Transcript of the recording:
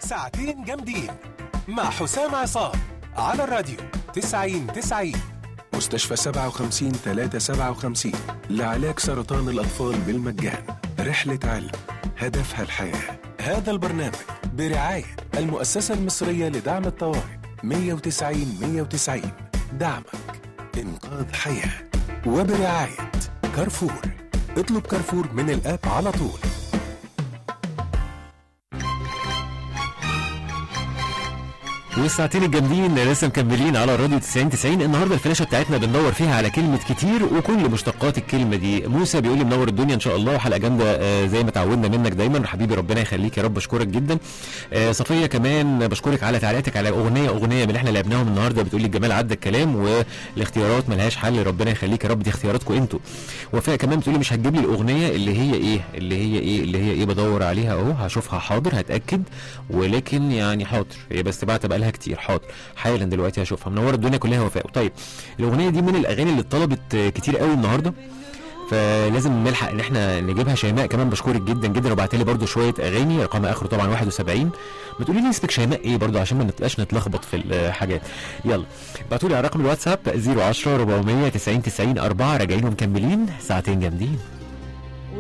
ساعتين جامدين مع حسام عصام على الراديو 90 90 مستشفى 57 357 لعلاج سرطان الأطفال بالمجان رحلة علم هدفها الحياة هذا البرنامج برعاية المؤسسة المصرية لدعم الطوارئ 190 190 دعمك إنقاذ حياة وبرعاية كارفور اطلب كارفور من الآب على طول والساعتين الجامدين لسه مكملين على الراديو 90 90 النهارده الفلاشه بتاعتنا بندور فيها على كلمه كتير وكل مشتقات الكلمه دي موسى بيقول لي منور الدنيا ان شاء الله وحلقه جامده آه، زي ما تعودنا منك دايما حبيبي ربنا يخليك يا رب اشكرك جدا آه، صفيه كمان بشكرك على تعليقاتك على اغنيه اغنيه من اللي احنا لعبناهم النهارده بتقول لي الجمال عدى الكلام والاختيارات ملهاش حل ربنا يخليك يا رب دي اختياراتكم انتوا وفاء كمان بتقول لي مش هتجيب لي الاغنيه اللي هي ايه اللي هي ايه اللي هي ايه بدور عليها اهو هشوفها حاضر هتاكد ولكن يعني حاضر هي بس بعت بقالها كتير حاضر حالا دلوقتي هشوفها منوره الدنيا كلها وفاء طيب الاغنيه دي من الاغاني اللي اتطلبت آه، كتير قوي النهارده فلازم نلحق ان احنا نجيبها شيماء كمان بشكرك جدا جدا وبعت لي برده شويه اغاني رقم اخره طبعا 71 بتقولي لي اسمك شيماء ايه برده عشان ما نبقاش نتلخبط في الحاجات يلا ابعتوا لي على رقم الواتساب 010 490 90 4 راجعين ومكملين ساعتين جامدين